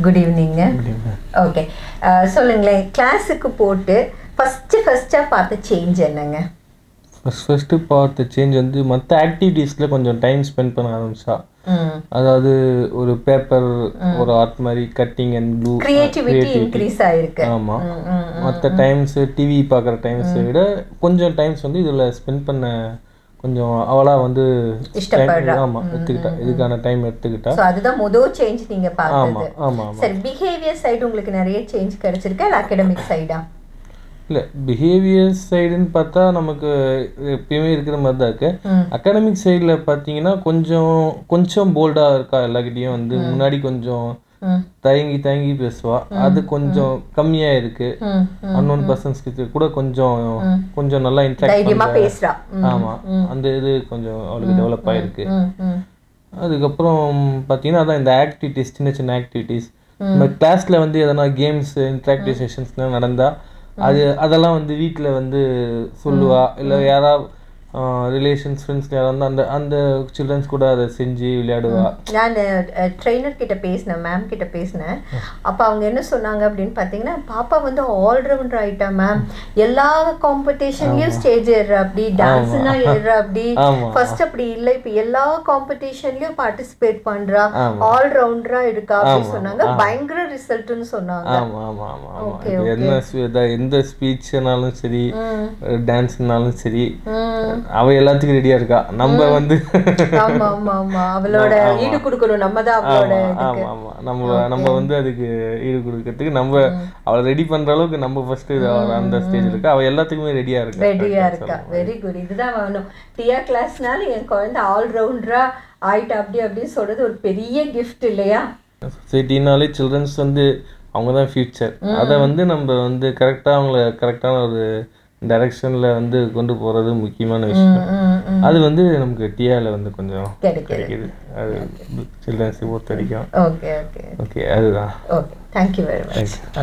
Good ஈவினிங்க okay சொல்லுங்களேன் கிளாஸுக்கு போட்டு ஃபஸ்ட்டு ஃபஸ்ட்டாக பார்த்த சேஞ்ச் என்னங்க ஃபஸ்ட் ஃபஸ்ட்டு பார்த்த சேஞ்ச் வந்து மற்ற ஆக்டிவிட்டீஸில் கொஞ்சம் டைம் ஸ்பெண்ட் பண்ண ஆரம்பிச்சா ம் அதாவது ஒரு பேப்பர் ஒரு ஆர்ட் மாதிரி cutting and blue creativity increase ஆயிருக்கு ஆமாம் மற்ற டைம்ஸ் டிவி பார்க்குற டைம்ஸை விட கொஞ்சம் டைம்ஸ் வந்து இதில் ஸ்பெண்ட் பண்ண கொஞ்சம் அவளா வந்து இஷ்டப்படுறா. ஆமாம் எடுத்துக்கிட்டா இதுக்கான டைம் எடுத்துக்கிட்டா ஸோ அதுதான் முதல் சேஞ்ச் நீங்க பார்த்தது ஆமாம் ஆமாம் ஆமாம் சரி பிஹேவியர் சைடு உங்களுக்கு நிறைய சேஞ்ச் கிடைச்சிருக்கா இல்லை அகடமிக் சைடா இல்லை பிஹேவியர் சைடுன்னு பார்த்தா நமக்கு எப்பயுமே இருக்கிற மாதிரி தான் இருக்கு ம். அகாடமிக் சைடில் பார்த்தீங்கன்னா கொஞ்சம் கொஞ்சம் போல்டாக இருக்கா எல்லாக்கிட்டேயும் வந்து முன்னாடி கொஞ்சம் ம் தயங்கி தயங்கி பேசுவா அது கொஞ்சம் கம்மியாக இருக்கு ம் அன்னோன் பர்சன்ஸ் கிட்ட கூட கொஞ்சம் கொஞ்சம் நல்லா இன்ட்ராக்ட் தைரியமா பேசுறா ம் ஆமா அந்த இது கொஞ்சம் அவளுக்கு டெவலப் ஆயிருக்கு ம் ம் அதுக்கப்புறம் பார்த்தீங்கன்னா அதான் இந்த ஆக்டிவிட்டிஸ் சின்ன சின்ன ஆக்டிவிட்டிஸ் நம்ம கிளாஸ்ல வந்து எதனா கேம்ஸ் இன்ட்ராக்டிவ் செஷன்ஸ்லாம் நடந்தா அது அதெல்லாம் வந்து வீட்டில் வந்து சொல்லுவா இல்லை யாரா ரிலேஷன்ஸ் ஃப்ரெண்ட்ஸ் யாராவது அந்த அந்த சில்ட்ரன்ஸ் கூட அதை செஞ்சு விளையாடுவா நான் ட்ரெயினர் கிட்ட பேசினேன் மேம் கிட்ட பேசினேன் அப்போ அவங்க என்ன சொன்னாங்க அப்படின்னு பார்த்தீங்கன்னா பாப்பா வந்து ஆல்ரவுண்டர் ஆயிட்டா மேம் எல்லா காம்படிஷன்லயும் ஸ்டேஜ் ஏறுற அப்படி டான்ஸ்னா ஏறுற அப்படி ஆமா. ஃபர்ஸ்ட் அப்படி இல்லை இப்போ எல்லா காம்படிஷன்லயும் பார்ட்டிசிபேட் பண்றா ஆமா. ஆல்ரவுண்டரா இருக்கா அப்படின்னு சொன்னாங்க பயங்கர ரிசல்ட்னு சொன்னாங்க ஆமா ஆமா ஆமா ஆமா இப்போ என்ன ஸ்பீ- இதா- எந்த ஸ்பீச்னாலும் சரி ம் டான்ஸ்னாலும் சரி ம் அவ எல்லாத்துக்கும் ரெடியா இருக்கா நம்ம வந்து ஆமா ஆமா ஆமா அவளோட ஈடு கொடுக்கணும் நம்ம தான் அவளோட ஆமா ஆமா நம்ம நம்ம வந்து அதுக்கு ஈடு கொடுக்கறதுக்கு நம்ம அவளை ரெடி பண்ற அளவுக்கு நம்ம ஃபர்ஸ்ட் அந்த ஸ்டேஜ்ல இருக்கா அவ எல்லாத்துக்குமே ரெடியா இருக்கா ரெடியா இருக்கா வெரி குட் இதுதான் வேணும் டியா கிளாஸ்னால என் குழந்தை ஆல்ரவுண்டரா ஆயிட்டா அப்படி அப்படின்னு சொல்றது ஒரு பெரிய கிஃப்ட் இல்லையா சொசைட்டினாலே சில்ட்ரன்ஸ் வந்து அவங்க தான் ஃபியூச்சர் அதை வந்து நம்ம வந்து கரெக்டாக அவங்கள கரெக்டான ஒரு டைரக்ஷனில் வந்து கொண்டு போகிறது முக்கியமான விஷயம் ம், ம். அது வந்து நமக்கு டிஆவில் வந்து கொஞ்சம் கிடைக்குது கிடைக்குது அது சில்ட்ரன்ஸை பொறுத்த வரைக்கும் ஓகே ஓகே ஓகே அதுதான் okay thank you very much thank you